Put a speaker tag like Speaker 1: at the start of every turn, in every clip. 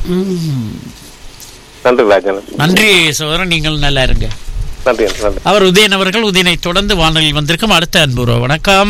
Speaker 1: ம்.
Speaker 2: நன்றி ராஜன்
Speaker 1: நன்றி சகோதரன் நீங்கள் நல்லா இருங்க
Speaker 2: நன்றி நன்றி
Speaker 1: அவர் உதயன் அவர்கள் உதயனை தொடர்ந்து வானொலியில் வந்திருக்கும் அடுத்த அன்புறவு வணக்கம்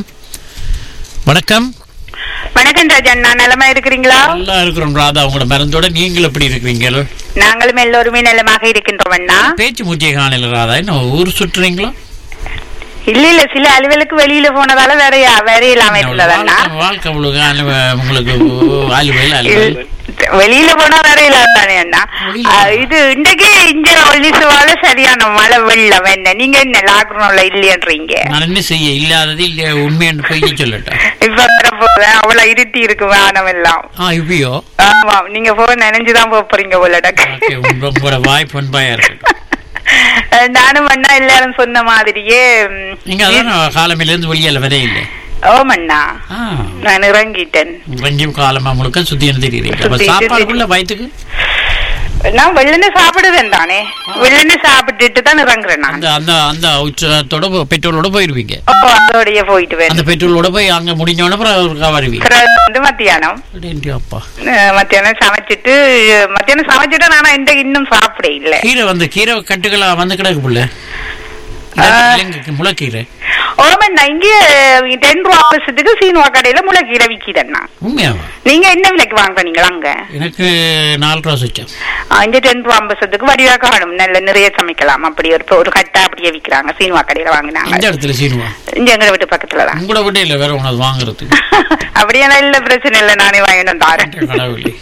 Speaker 1: வணக்கம்
Speaker 3: வணக்கம் ராஜன் நான் நலமா இருக்கிறீங்களா
Speaker 1: நல்லா இருக்கிறோம் ராதா உங்களோட மருந்தோட நீங்கள் எப்படி இருக்கிறீங்க
Speaker 3: நாங்களும் எல்லோருமே நலமாக இருக்கின்றோம் அண்ணா
Speaker 1: பேச்சு மூச்சிய காணல ராதா என்ன ஊர் சுற்றுறீங்களா
Speaker 3: இல்ல இல்ல சில அலுவலுக்கு வெளியில போனதால வேற வேற இல்லாம இருந்தது அண்ணா
Speaker 1: வாழ்க்கை- வாழ்க்கை உங்களுக்கு அலுவ- உங்களுக்கு அலுவல் அலுவல்
Speaker 3: இல்- வெளியில போனா வேற இல்லாதானே அண்ணா
Speaker 1: வெளியில
Speaker 3: ஆ, இது இன்றைக்கு இங்க ஒல்லிசுவால சரியான மழை வெள்ளம் என்ன நீங்க என்ன லாக்டவுன்ல இல்லையன்றீங்க
Speaker 1: நான் என்ன செய்ய இல்லாதது இல்ல உண்மைன்னு பொய்ய சொல்லட்டா
Speaker 3: இப்ப வர போகுது அவ்வளவு இருட்டி இருக்கு வானம் எல்லாம்
Speaker 1: ஆ இப்பயோ
Speaker 3: ஆமா நீங்க போக நினைஞ்சுதான் போக போறீங்க போல டக்கு.
Speaker 1: ஓகே உங்க உங்களோட வாய் பண்பாயா இருக்கட்டும்
Speaker 3: நானும் அண்ணா எல்லாரும் சொன்ன மாதிரியே ம்,
Speaker 1: நீங்க அதான் காலமில இருந்து வெளியால வரே இல்லை
Speaker 3: ஓமண்ணா
Speaker 1: ஆ
Speaker 3: நான் இறங்கிட்டேன்
Speaker 1: இறங்கியும் காலமா முழுக்க சுத்தின்னு தெரியுறீங்க அப்ப
Speaker 3: சுத்திட்டு
Speaker 1: சாப்பாடுக்குள்ள வயிற்றுக்கு
Speaker 3: நான் வெள்ளனே சாப்பிடுவேன் தானே வெள்ளனே சாப்பிட்டுட்டு தான் இறங்குறேன் நான்
Speaker 1: அந்த அந்த அந்த உச்சத்தோட போ- பெட்ரோலோட போயிருவீங்க
Speaker 3: ஓ அதோடய போயிட்டு
Speaker 1: அந்த
Speaker 3: வேணும்
Speaker 1: பெட்ரோலோட போய் அங்க முடிஞ்சோடனே அப்புறம் ஒருக்கா வருவீங்க
Speaker 3: பிறகு வந்து மத்தியானம்
Speaker 1: அடேண்டி அப்பா
Speaker 3: அஹ், மத்தியானம் சமைச்சிட்டு மத்தியானம் சமைச்சிட்டு நானா இந்த இன்னும் சாப்பிட இல்ல
Speaker 1: கீரை வந்து கீரை கட்டுகளா வந்து கிடக்கு புள்ள
Speaker 3: ஆ.
Speaker 1: இலங்கைக்கு முளைக்கீரை
Speaker 3: ஓமண்ணா இங்க டென் ரூபா வருஷத்துக்கு சீனுவா கடையில முளைக்கீரை விக்கிறேன்னா
Speaker 1: உண்மையாவா
Speaker 3: நீங்க என்ன விலைக்கு வாங்குறீங்களா அங்க
Speaker 1: எனக்கு நாலு ரூபா சுச்சம்
Speaker 3: ஆ, இங்க டென் ரூபா ஐம்பதுக்கு வடிவா காணும் நல்ல நிறைய சமைக்கலாம் அப்படி ஒரு ஒரு கட்டா அப்படியே விக்கிறாங்க சீனுவா கடையில வாங்கினாங்க
Speaker 1: இந்த இடத்துல சீனுவா
Speaker 3: இங்க எங்க வீட்டு பக்கத்துல தான்
Speaker 1: உங்களை விட இல்ல வேற உனது வாங்குறதுக்கு
Speaker 3: அப்படியே இல்ல பிரச்சனை இல்ல நானே வாங்கிட்டு தாரேன்
Speaker 1: கடவுளே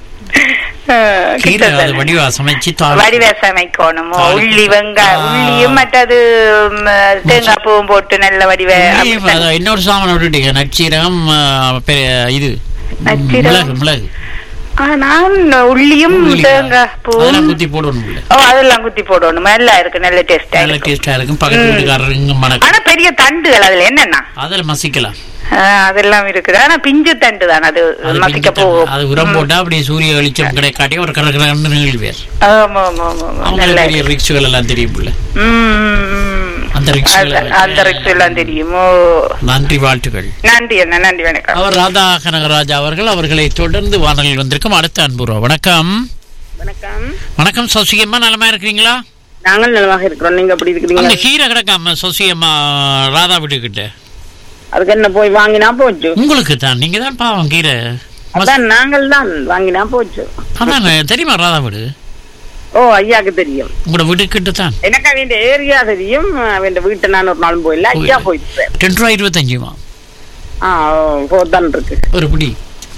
Speaker 3: அஹ்,
Speaker 1: கீரை
Speaker 3: கிட்ட
Speaker 1: அது
Speaker 3: தானே.
Speaker 1: வடிவா சமைச்சு தாளி-
Speaker 3: வடிவ சமைக்கணும்
Speaker 1: தாளிக்கு
Speaker 3: உள்ளி வெங்காயம்
Speaker 1: ஆ.
Speaker 3: உள்ளியும் மற்றது ம், தேங்காய் பூவும் போட்டு நல்ல வடிவ
Speaker 1: உள்ளியும் அதான் இன்னொரு சாமான் விட்டுட்டீங்க நச்சீரகம் ஆ, பெரிய இது
Speaker 3: நச்சீரகம்?
Speaker 1: மிளகு மிளகு
Speaker 3: ஆ, நான் உள்ளியும்
Speaker 1: உள்ளி.
Speaker 3: தேங்காய் பூவும்
Speaker 1: அதெல்லாம் குத்தி போடணும் உள்ள
Speaker 3: ஓ அதெல்லாம் குத்தி போடணும் நல்லா இருக்கு நல்ல டேஸ்டா
Speaker 1: நல்ல
Speaker 3: இருக்கு
Speaker 1: டேஸ்டா இருக்கும் பக்கத்து
Speaker 3: ம்.
Speaker 1: வீட்டுக்காரர் இங்க மணக்க
Speaker 3: ஆனா பெரிய தண்டுகள் அதுல என்னன்னா
Speaker 1: அதுல மசிக்கலாம்
Speaker 3: ஆ, அதெல்லாம் இருக்குது ஆனா பிஞ்சு தண்டு தான் அது
Speaker 1: அது
Speaker 3: மசிக்க
Speaker 1: பிஞ்சு தண்ணி.
Speaker 3: போகும்
Speaker 1: அது உரம் போட்டா அப்படியே சூரிய வெளிச்சம் கிடைக்காட்டி ஒரு கரை கரன்னு நிகழ்வேர்
Speaker 3: ஆமா ஆமா ஆமா ஆமா.
Speaker 1: அவங்க
Speaker 3: நல்லா
Speaker 1: பெரிய ரிக்ஸுகள் எல்லாம் தெரியும் புள்ள
Speaker 3: ம், ம், ம்.
Speaker 1: அந்த ரிக்ஷால
Speaker 3: அந்த- அந்த ரிக்ஸ் எல்லாம் தெரியும் ஓ
Speaker 1: நன்றி வாழ்த்துக்கள்
Speaker 3: நன்றி அண்ணா நன்றி வணக்கம்
Speaker 1: அவர் ராதா கனகராஜ் அவர்கள் அவர்களை தொடர்ந்து வானொலியில் வந்திருக்கும் அடுத்த அன்புறோம் வணக்கம்
Speaker 4: வணக்கம்
Speaker 1: வணக்கம் சசியம்மா நலமா இருக்கிறீங்களா
Speaker 4: நாங்கள் நலமாக இருக்கிறோம் நீங்க எப்படி
Speaker 1: அந்த
Speaker 4: இருக்கிறீங்க
Speaker 1: கீரை கிடக்காம சசியம்மா ராதா வீட்டுக்கிட்ட
Speaker 4: அதுக்கு என்ன போய் வாங்கினா போச்சு
Speaker 1: உங்களுக்கு தான் நீங்க தான் பாவம் கீரை
Speaker 4: அதான் நாங்கள் தான் வாங்கினா போச்சு
Speaker 1: அதான் தெரியுமா ராதா வீடு
Speaker 4: ஓ ஐயாக்கு தெரியும்
Speaker 1: உங்களோட வீட்டுக்கிட்ட தான்
Speaker 4: எனக்கு அவன் ஏரியா தெரியும் அவன் வீட்டை நான் ஒரு நாளும் போயில ஐயா போயிட்டு
Speaker 1: ரெண்டு ரூபா இருபத்தஞ்சுமா
Speaker 4: ஆ போதான் இருக்கு
Speaker 1: ஒரு பிடி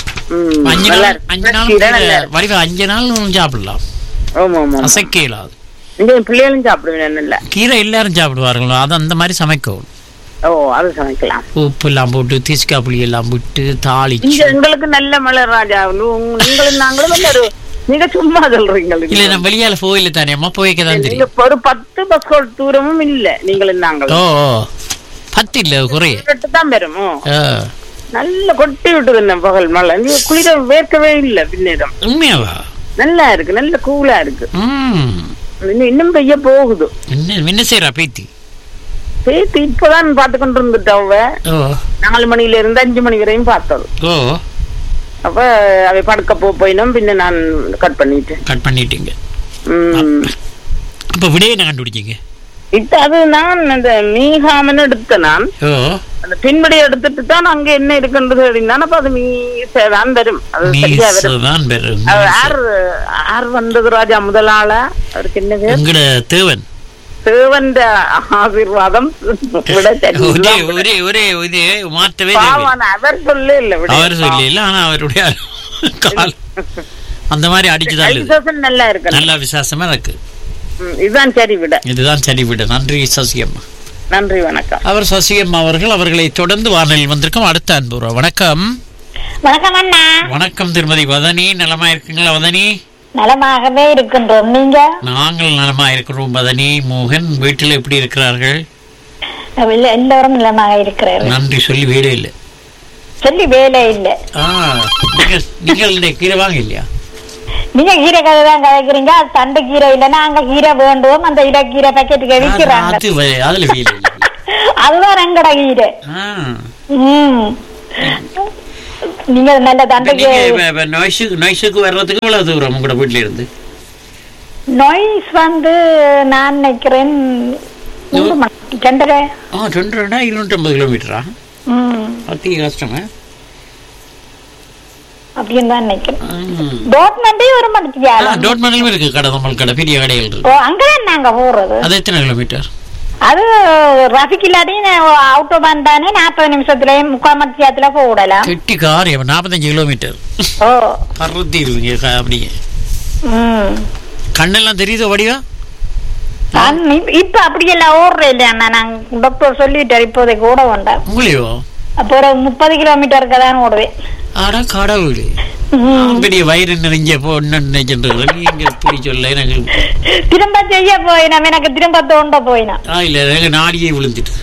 Speaker 4: ம்,
Speaker 1: அஞ்சு
Speaker 4: நல்லா
Speaker 1: நாள்
Speaker 4: இருக்கு.
Speaker 1: அஞ்சு நாள்
Speaker 4: கீரை நல்லா இருக்கு.
Speaker 1: வடிவ அஞ்சு நாள் சாப்பிடலாம்
Speaker 4: ஆமா ஆமா ஆமா.
Speaker 1: அசைக்க இயலாது
Speaker 4: இங்க என் பிள்ளைகளும் சாப்பிடுவேன் இல்ல
Speaker 1: கீரை எல்லாரும் சாப்பிடுவார்களோ அது அந்த மாதிரி சமைக்கவும்
Speaker 4: ஓ அது சமைக்கலாம்
Speaker 1: உப்பு எல்லாம் போட்டு தீஸ்கா புளி எல்லாம் விட்டு
Speaker 4: இங்க
Speaker 1: தாளிச்சு
Speaker 4: எங்களுக்கு நல்ல மலை ராஜா உங்க- நீங்களும் நாங்களும் வந்து ஒரு நீங்க சும்மா சொல்றீங்க
Speaker 1: இல்ல நான் வெளியால போயில தானே அம்மா போய்க்க தான்
Speaker 4: நீங்க
Speaker 1: தெரியும்
Speaker 4: ஒரு பத்து பஸ் தூரமும் இல்ல நீங்களும்
Speaker 1: ஓ
Speaker 4: நாங்களும்
Speaker 1: ஓ. பத்து இல்ல குறைய
Speaker 4: விட்டு தான் வரும் ஓ.
Speaker 1: ஆ.
Speaker 4: நல்ல கொட்டி விட்டுது என்ன பகல் மழை நீ குளிர வேர்க்கவே இல்ல பின்னேரம்
Speaker 1: உண்மையாவா
Speaker 4: நல்லா இருக்கு நல்ல கூலா இருக்கு
Speaker 1: ம்
Speaker 4: இன்னும் இன்னும் பெய்ய போகுது
Speaker 1: என்ன என்ன செய்யறா பேத்தி
Speaker 4: பேத்தி இப்பதான் பார்த்து கொண்டு இருந்துட்டவ
Speaker 1: ஓ
Speaker 4: நாலு மணில இருந்து அஞ்சு மணி வரையும் பார்த்தது
Speaker 1: ஓ
Speaker 4: அப்ப அவை படுக்க போ போயினும் பின்ன நான் கட் பண்ணிட்டேன்
Speaker 1: கட் பண்ணிட்டீங்க
Speaker 4: உம்.
Speaker 1: இப்ப விடையை என்ன கண்டுபிடிச்சீங்க
Speaker 4: இப்ப அது நான் அந்த மீகாமன் எடுத்த நான்
Speaker 1: ஓ
Speaker 4: அந்த பின்படி எடுத்துட்டு தான் அங்க என்ன இருக்குன்றது அப்படின்னா அப்ப அது மீசை தான் வரும் அது சரியா வரும்
Speaker 1: மீசதான் பெரு
Speaker 4: அது யார் யார் வந்தது ராஜா முதலாள அவருக்கு என்ன பேர்
Speaker 1: உங்களோட தேவன்
Speaker 4: தேவன்ற ஆசீர்வாதம் விட சரி
Speaker 1: ஒரே ஒரே ஒரே இது மாற்றவே தேவை
Speaker 4: பாவம் அவர் சொல்ல இல்ல விட
Speaker 1: அவர் சொல்லல ஆனா அவருடைய கால் அந்த மாதிரி அடிச்சுதான் இல்லது.
Speaker 4: கைசோசன் நல்லா இருக்கு
Speaker 1: நல்லா விசுவாசமா இருக்கு
Speaker 4: ம், இதுதான் சரி விட
Speaker 1: இதுதான் சரி விட நன்றி சசியம்மா
Speaker 4: நன்றி வணக்கம்
Speaker 1: அவர் சசியம்மா அவர்கள் அவர்களை தொடர்ந்து வானொலியில் வந்திருக்கும் அடுத்த அன்புறா வணக்கம்
Speaker 5: வணக்கம் அண்ணா
Speaker 1: வணக்கம் திருமதி வதனி நலமா இருக்குங்களா வதனி
Speaker 5: நலமாகவே இருக்கின்றோம் நீங்க
Speaker 1: நாங்கள் நலமா இருக்கிறோம் வதனி மோகன் வீட்டில் எப்படி இருக்கிறார்கள்
Speaker 5: இல்ல- எல்லோரும் நலமாக இருக்கிறார்கள்
Speaker 1: நன்றி சொல்லி வீடே இல்லை
Speaker 5: சொல்லி வேலை இல்ல
Speaker 1: ஆ நீங்கள் நீங்கள் இந்த கீரை வாங்க இல்லையா
Speaker 5: நீங்க கீரை கதை தான் கதைக்கிறீங்க அது தண்டு கீரை இல்லைன்னா அங்க கீரை வேண்டும் அந்த இட கீரை பாக்கெட்டுக்கு விற்கிறாங்க
Speaker 1: அது வே- அதுல வீடு இல்லை
Speaker 5: அதுதான் எங்கட கீரை
Speaker 1: ஆ
Speaker 5: ம் நீங்க நல்ல
Speaker 1: இப்ப
Speaker 5: தண்டைக்கு
Speaker 1: நீங்க இப்ப- இப்ப நொய்ஸுக்கு நொய்ஸுக்கு வர்றதுக்கு எவ்வளவு தூரம் உங்களோட வீட்டுல இருந்து
Speaker 5: நோய்ஸ் வந்து நான் நினைக்கிறேன் மூணு மணி ரெண்டரை
Speaker 1: ஆ ரெண்டு ரெண்டா இருநூற்றம்பது கிலோமீட்டரா
Speaker 5: ம்
Speaker 1: அத்தி கஷ்டமே
Speaker 5: அப்படின்னு தான் நினைக்கிறேன்
Speaker 1: ம்.
Speaker 5: டோட்மெண்டே ஒரு
Speaker 1: ஆ,
Speaker 5: மணிக்கு
Speaker 1: டோட்மனிலும் இருக்கு கடை நம்ம கடை பெரிய கடைகள்
Speaker 5: ஓ
Speaker 1: இருக்கு
Speaker 5: அங்கதான் நாங்க போறது
Speaker 1: அது எத்தனை கிலோமீட்டர்
Speaker 5: அது ரஃபிக் இல்லாட்டியும் அவுட்டோபான் தானே நாற்பது நிமிஷத்துலயும் முக்கால் மணி நேரத்துல போடலாம்
Speaker 1: கெட்டி கார் நாற்பத்தஞ்சு கிலோமீட்டர்
Speaker 5: ஓ
Speaker 1: பறத்திடுவீங்க க- அப்படியே
Speaker 5: ம்
Speaker 1: கண்ணெல்லாம் தெரியுதோ வடிவா
Speaker 5: நான் இப்ப- இப்ப அப்படியெல்லாம் ஓடுறேன் இல்லையா நான் டாக்டர் சொல்லிட்டார் இப்போதைக்கு ஓட வேண்டாம்
Speaker 1: உங்களையோ
Speaker 5: அப்போ ஒரு முப்பது கிலோமீட்டருக்கு தான் ஓடுவேன்
Speaker 1: ஆடா கடவுள்
Speaker 5: ம்.
Speaker 1: பெரிய வயிறு நிறைஞ்ச போ நினைச்சுட்டு நீங்க இப்படி சொல்ல எனக்கு
Speaker 5: திரும்ப செய்ய போயினா எனக்கு திரும்ப தோண்ட போயினா
Speaker 1: ஆ இல்ல எனக்கு நாடியே விழுந்துட்டு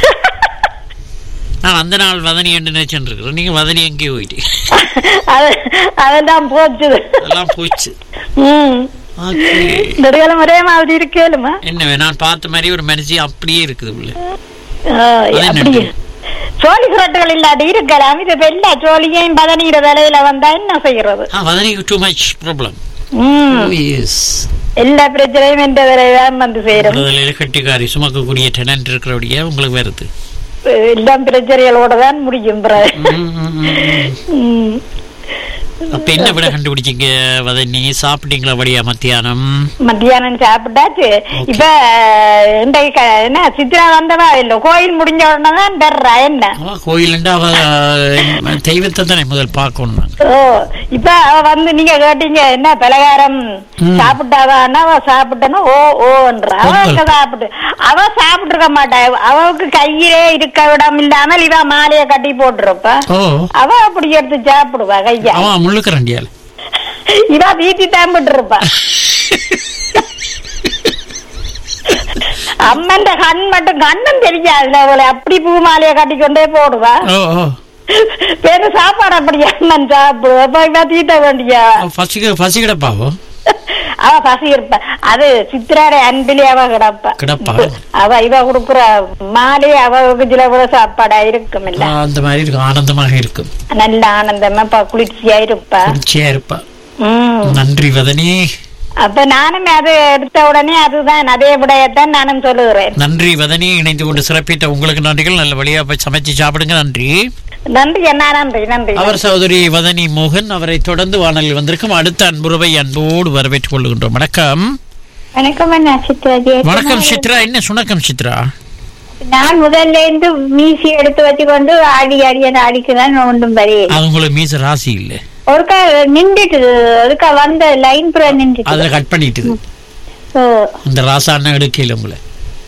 Speaker 1: நான் அந்த நாள் வதனி என்று நினைச்சுட்டு இருக்கிறேன் நீங்க வதனி எங்கேயோ போயிட்டு
Speaker 5: அது அதெல்லாம் போச்சுது
Speaker 1: அதெல்லாம் போச்சு
Speaker 5: ம்
Speaker 1: ஓகே
Speaker 5: இந்த காலம் ஒரே மாதிரி இருக்கேலுமா
Speaker 1: என்ன நான் பார்த்த மாதிரி ஒரு மனுஷி அப்படியே இருக்குது உள்ள
Speaker 5: ஆ,
Speaker 1: அது என்ன?
Speaker 5: அப்படியே சோழி சுரட்டுகள் இல்லாட்டி இருக்கலாம் இது இப்ப எல்லா சோழியையும் பதனீர வேலையில வந்தா என்ன செய்யறது
Speaker 1: ஆ வதனிக்கு too much problem
Speaker 5: hmm
Speaker 1: yes
Speaker 5: எல்லா பிரச்சனையும் என்ற வேலைதான் வந்து சேரும்
Speaker 1: விடுதலையில கட்டிக்காரி சுமக்கக்கூடிய டெனன்ட் இருக்கிறபடியே உங்களுக்கு வருது
Speaker 5: எல்லாம் பிரச்சனைகளோட தான் முடியும் பிறகு.
Speaker 1: ம், ம், ம், ம்.
Speaker 5: ம்.
Speaker 1: அப்ப என்ன விட கண்டுபிடிச்சீங்க வதனி சாப்பிட்டீங்களா வழியா மத்தியானம்
Speaker 5: மத்தியானம் சாப்பிட்டாச்சு இப்ப இன்றைக்கு க- என்ன சித்ரா வந்தவா இல்ல கோயில் முடிஞ்ச உடனே தான் தர்றா என்ன
Speaker 1: அவ கோயிலுண்டா அவ அஹ், தெய்வத்தை தானே முதல் பார்க்கணும் நாங்க.
Speaker 5: ஓ இப்ப அவ வந்து நீங்க கேட்டீங்க என்ன பலகாரம்
Speaker 1: ம்.
Speaker 5: சாப்பிட்டாவான்னா அவ சாப்பிட்டனா ஓ ஓன்றா அவ
Speaker 1: பொங்கல்.
Speaker 5: எங்க சாப்பிட்டு அவ சாப்பிட்டு இருக்க மாட்டா அவளுக்கு கையிலே இருக்க விடம் இல்லாமல் இவ மாலைய கட்டி போட்டுருப்பா
Speaker 1: ஓ
Speaker 5: அவ அப்படி எடுத்து சாப்பிடுவா கையா
Speaker 1: அவன் முள்ளுக்கரண்டியால்
Speaker 5: இவ வீட்டி தாம்பிட்டு இருப்பா அம்மன் கண் மட்டும் கண்ணும் தெரியாதுல அவளை அப்படி பூ மாலைய கட்டி கொண்டே போடுவா
Speaker 1: ஓ ஓ
Speaker 5: வேற சாப்பாடு அப்படி அம்மன் சாப்பிடுவா அப்ப இவ தீட்ட வேண்டியா
Speaker 1: பசிக்க பசிக்கிடப்பாவோ
Speaker 5: அவ பசி இருப்பா அது சித்திராட அன்பிலே அவ கிடப்பா
Speaker 1: கிடப்பா.
Speaker 5: அவ இவ குடுக்குற மாலை அவளுக்கு சில கூட சாப்பாடா இருக்கும் இல்ல
Speaker 1: ஆ, அந்த மாதிரி இருக்கும் ஆனந்தமாக இருக்கும்
Speaker 5: நல்ல ஆனந்தமா ப- குளிர்ச்சியா இருப்பா
Speaker 1: குளிர்ச்சியா இருப்பா
Speaker 5: உம்
Speaker 1: நன்றி வதனி
Speaker 5: அப்ப நானும் அது எடுத்த உடனே அதுதான் அதே விடையத்தான் நானும் சொல்லுகிறேன்
Speaker 1: நன்றி வதனி இணைந்து கொண்டு சிறப்பித்த உங்களுக்கு நன்றிகள் நல்ல வழியா போய் சமைச்சு சாப்பிடுங்க நன்றி
Speaker 5: நன்றி என்ன நன்றி நன்றி
Speaker 1: அவர் சகோதரி வதனி மோகன் அவரை தொடர்ந்து வானலில் வந்திருக்கும் அடுத்த அன்புறவை அன்போடு வரவேற்றுக் கொள்கின்றோம் வணக்கம்
Speaker 5: வணக்கம் அண்ணா சித்ரா ஜெய
Speaker 1: வணக்கம் சித்ரா என்ன சுணக்கம் சித்ரா
Speaker 5: நான் முதல்ல இருந்து மீசி எடுத்து வச்சுக்கொண்டு ஆடி ஆடி அந்த ஆடிக்குதான் ஒன்றும் வரையே
Speaker 1: அது உங்களுக்கு மீச ராசி இல்லை
Speaker 5: ஒருக்கா நின்றுட்டு ஒருக்கா வந்த லைன் புற நின்றுட்டு
Speaker 1: அதுல கட் பண்ணிட்டுது
Speaker 5: ஓ.
Speaker 1: இந்த ராசான எடுக்கையில் உங்களை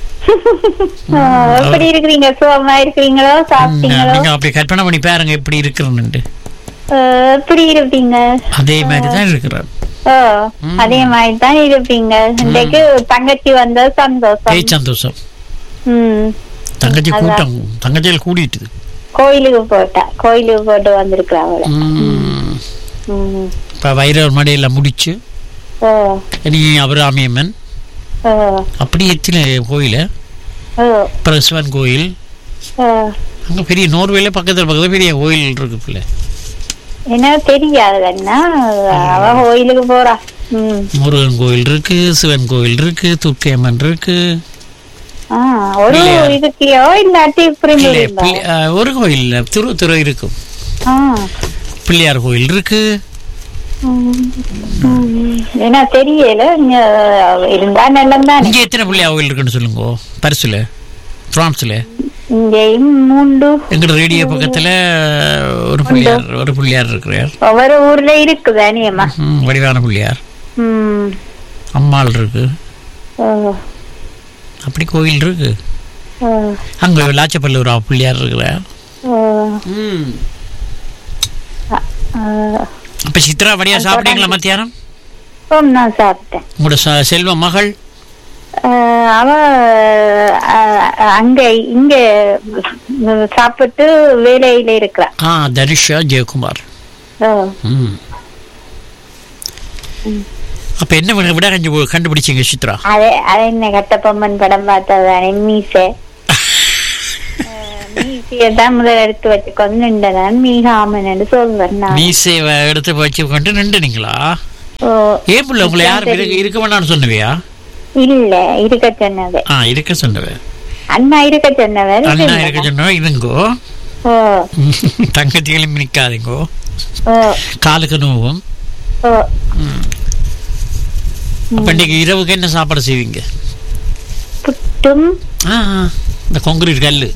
Speaker 5: ஓ, எப்படி இருக்கிறீங்க சுகமா இருக்கிறீங்களோ சாப்பிட்டீங்களோ
Speaker 1: நீங்க அப்படி கற்பனை பண்ணி பாருங்க எப்படி இருக்கிறேன்னு
Speaker 5: ஓ, எப்படி இருப்பீங்க
Speaker 1: அதே மாதிரி தான் இருக்கிறார்
Speaker 5: ஓ அதே மாதிரி தான் இருப்பீங்க இன்றைக்கு தங்கச்சி வந்த சந்தோஷம்
Speaker 1: ஏய் சந்தோஷம்
Speaker 5: ம்
Speaker 1: தங்கச்சி
Speaker 5: அதான்.
Speaker 1: கூட்டம் தங்கச்சியில் கூடிட்டுது
Speaker 5: கோயிலுக்கு போட்டா கோயிலுக்கு போட்டு வந்திருக்கிறா அவள
Speaker 1: ம்.
Speaker 5: ம்.
Speaker 1: இப்ப வைரவர் மடையில முடிச்சு
Speaker 5: ஓ
Speaker 1: இனி அபிராமியம்மன்
Speaker 5: ஓ
Speaker 1: அப்படி எத்தனை கோயில்
Speaker 5: ஓ
Speaker 1: அப்புறம் சிவன் கோயில்
Speaker 5: ஓ
Speaker 1: அங்க பெரிய நோர்வேல பக்கத்துல பக்கத்துல பெரிய கோயில் இருக்கு பிள்ளை
Speaker 5: என்ன தெரியாது அண்ணா அவ கோயிலுக்கு போறா ம்
Speaker 1: முருகன் கோயில் இருக்கு சிவன் கோயில் இருக்கு துர்க்கையம்மன் இருக்கு
Speaker 5: ஆ, ஒரு
Speaker 1: இல்லையா?
Speaker 5: இதுக்கியோ இல்லாட்டி இப்படி
Speaker 1: இல்ல,
Speaker 5: முடியுமா?
Speaker 1: பிள்ளை- அஹ், ஒரு கோயில் இல்ல திரு திரு இருக்கும்
Speaker 5: ஆ,
Speaker 1: பிள்ளையார் கோயில் இருக்கு
Speaker 5: ம், ம். ஏன்னா தெரியல இங்க இருந்தா நல்லம்தான்
Speaker 1: இங்க எத்தனை பிள்ளையார் கோயில் இருக்குன்னு சொல்லுங்க பரிசுல பிரான்ஸ்ல
Speaker 5: இங்கேயும் மூண்டு
Speaker 1: எங்கட ரேடியோ பக்கத்துல ஒரு பிள்ளையார் ஒரு பிள்ளையார் இருக்கிறார்
Speaker 5: ஒவ்வொரு ஊர்ல இருக்குது அனியம்மா
Speaker 1: ம், வடிவான பிள்ளையார்
Speaker 5: ம்
Speaker 1: அம்மாள் இருக்கு
Speaker 5: ஓ,
Speaker 1: அப்படி கோயில் இருக்கு
Speaker 5: ஓ,
Speaker 1: அங்க லாச்சப்பள்ளி ஒரு பிள்ளையார் இருக்கிறார்
Speaker 5: ஓ, ஆ,
Speaker 1: அப்ப சித்ரா வடியா சாப்பிட்டீங்களா மத்தியானம்
Speaker 5: ஓ, நான் சாப்பிட்டேன்
Speaker 1: உங்களோட ச- செல்வ மகள்
Speaker 5: ஆ, அவ ஆ, அங்க இங்க சாப்பிட்டு வேலையில இருக்கிறா
Speaker 1: ஆ தனுஷா ஜெயக்குமார்
Speaker 5: ஓ,
Speaker 1: ம் அப்ப என்ன விட விட கண்டு கண்டுபிடிச்சீங்க சித்ரா
Speaker 5: அது அது என்ன கட்டபொம்மன் படம் பார்த்ததானே மீசை ஆ, மீசை தான் முதல் எடுத்து வச்சுக்கொண்டு நின்றதான் மீகாமன் என்று சொல்வேன் நான்
Speaker 1: மீசைவை எடுத்து வச்சு கொண்டு நின்றுனீங்களா
Speaker 5: ஓ,
Speaker 1: ஏன் புள்ள உங்களை யாரும் இருக்க இருக்க வேண்டாம்னு சொன்னவியா
Speaker 5: இல்ல இருக்க சொன்னது
Speaker 1: ஆ இருக்க சொன்னவ
Speaker 5: அண்ணா இருக்க சொன்னவர்
Speaker 1: அண்ணா இருக்க சொன்னவ இருங்கோ
Speaker 5: ஓ
Speaker 1: தங்கச்சிகளும் நிற்காதீங்கோ
Speaker 5: ஓ
Speaker 1: காலுக்கு நோவும்
Speaker 5: ஓ
Speaker 1: அப்ப இன்னைக்கு இரவுக்கு என்ன சாப்பாடு செய்வீங்க
Speaker 5: புட்டும்
Speaker 1: ஆ ஆ, இந்த கொங்கிரீட் கல்லு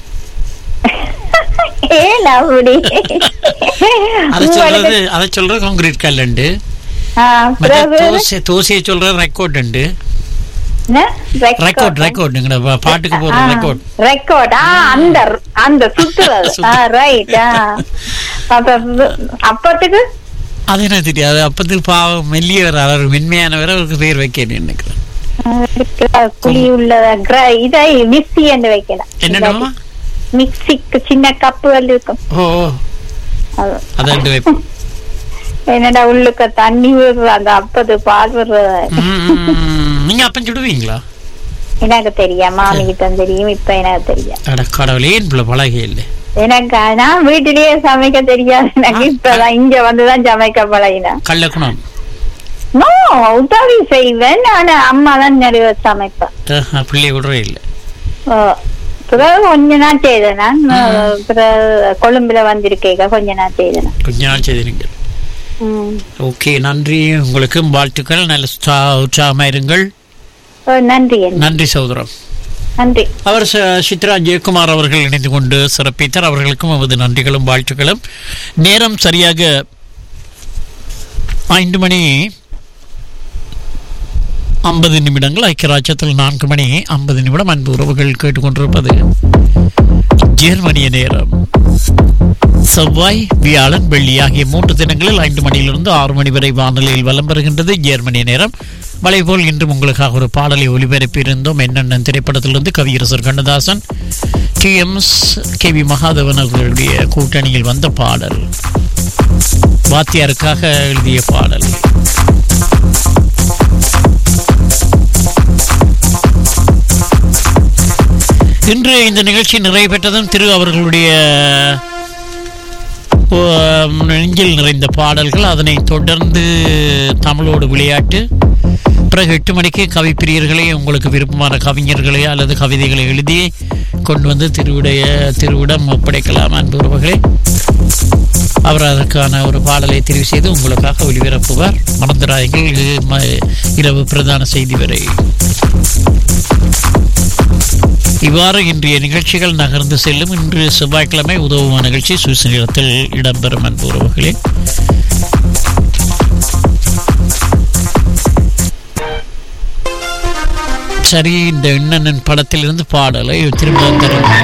Speaker 5: ஏன் அப்படி
Speaker 1: அதை சொல்றது அதை சொல்றது கான்கிரீட் கல்லுண்டு
Speaker 5: ஆ,
Speaker 1: மற்ற
Speaker 5: பிறகு
Speaker 1: தோசை தோசையை சொல்றது ரெக்கார்ட் உண்டு
Speaker 5: என்ன?
Speaker 1: ரெக்கார்ட் ரெக்கார்டுங்கிற பாட்டுக்கு போடுற
Speaker 5: ஆ,
Speaker 1: ரெக்கார்ட்
Speaker 5: ரெக்கார்ட் ஆ அந்த அந்த சுத்துறது ஆ
Speaker 1: சுத்து.
Speaker 5: ரைட் ஆ அப்ப அப்பத்துக்கு
Speaker 1: அது என்ன தெரியாது அப்பத்துக்கு பாவம் மெல்லியவர் அவர் மென்மையானவர் அவருக்கு பேர் வைக்கணும் நினைக்கிறேன்
Speaker 5: ஆ, குழி உள்ள கிர- இதை மிக்சி என்று வைக்கலாம்
Speaker 1: என்னென்னமா
Speaker 5: மிக்சிக்கு சின்ன கப்புகள் இருக்கும்
Speaker 1: ஓ ஓ,
Speaker 5: அது.
Speaker 1: அதை ரெண்டு வைப்போம்
Speaker 5: என்னடா உள்ளுக்க தண்ணி விடுற அந்த அப்பது பால் விடுறது
Speaker 1: ம், ம், ம். நீங்க அப்பன் சுடுவீங்களா
Speaker 5: எனக்கு தெரியும் மாமிக்கு தான் தெரியும் இப்ப எனக்கு தெரியும்
Speaker 1: அட கடவுளே என் பிள்ளை பழகே இல்லை
Speaker 5: எனக்கு நான் வீட்டிலேயே சமைக்க தெரியாது எனக்கு இப்பதான் இங்க வந்துதான் சமைக்க பழகினேன்
Speaker 1: கள்ளக்குணம்
Speaker 5: நோ உதவி செய்வேன் ஆனா அம்மா தான் நிறைய சமைப்பேன்
Speaker 1: அஹ், பிள்ளைய விடுறே இல்லை
Speaker 5: ஓ. பிறகு கொஞ்ச நாள் செய்தேன் நான் பிறகு கொழும்புல வந்திருக்கேங்க கொஞ்ச நாள் செய்தேன்
Speaker 1: கொஞ்ச நாள் செய்திருங்க
Speaker 5: ம்.
Speaker 1: ஓகே நன்றி உங்களுக்கும் வாழ்த்துக்கள் நல்ல உற்சா- உற்சாகமா இருங்கள்
Speaker 5: ஓ, நன்றி அண்ணா.
Speaker 1: நன்றி சகோதரம்
Speaker 5: நன்றி
Speaker 1: அவர் ச- சித்ரா ஜெயக்குமார் அவர்கள் இணைந்து கொண்டு சிறப்பித்தார் அவர்களுக்கும் நமது நன்றிகளும் வாழ்த்துக்களும் நேரம் சரியாக ஐந்து மணி ஐம்பது நிமிடங்கள் ஐக்கியராஜ்யத்தில் நான்கு மணி ஐம்பது நிமிடம் அன்பு உறவுகள் கேட்டுக்கொண்டிருப்பது ஜெர்மனிய நேரம் செவ்வாய் வியாழன் வெள்ளி ஆகிய மூன்று தினங்களில் ஐந்து மணியிலிருந்து ஆறு மணி வரை வானொலியில் வலம் பெறுகின்றது ஜெர்மனிய நேரம் வலைபோல் இன்றும் உங்களுக்காக ஒரு பாடலை ஒளிபரப்பியிருந்தோம் என்னென்ன திரைப்படத்திலிருந்து கவியரசர் Kannadasan T M K V Mahadevan அவர்களுடைய கூட்டணியில் வந்த பாடல் வாத்தியாருக்காக எழுதிய பாடல் இன்று இந்த நிகழ்ச்சி நிறைவு பெற்றதும் திரு அவர்களுடைய ஓ, நெஞ்சில் நிறைந்த பாடல்கள் அதனை தொடர்ந்து தமிழோடு விளையாட்டு பிறகு எட்டு மணிக்கு கவி பிரியர்களே உங்களுக்கு விருப்பமான கவிஞர்களே அல்லது கவிதைகளை எழுதி கொண்டு வந்து திருவுடைய திருவிடம் ஒப்படைக்கலாம் அன்பு உறவுகளே அவர் அதற்கான ஒரு பாடலை தெரிவு செய்து உங்களுக்காக ஒளிபரப்புவார் மறந்துராயங்கள் இது ம- இரவு பிரதான செய்தி வரை இவ்வாறு இன்றைய நிகழ்ச்சிகள் நகர்ந்து செல்லும் இன்று செவ்வாய்க்கிழமை உதவுமா நிகழ்ச்சி சுவிஸ் நேரத்தில் இடம்பெறும் அன்பு உறவுகளே சரி இந்த எண்ணன் படத்திலிருந்து பாடலை திரும்ப தரும்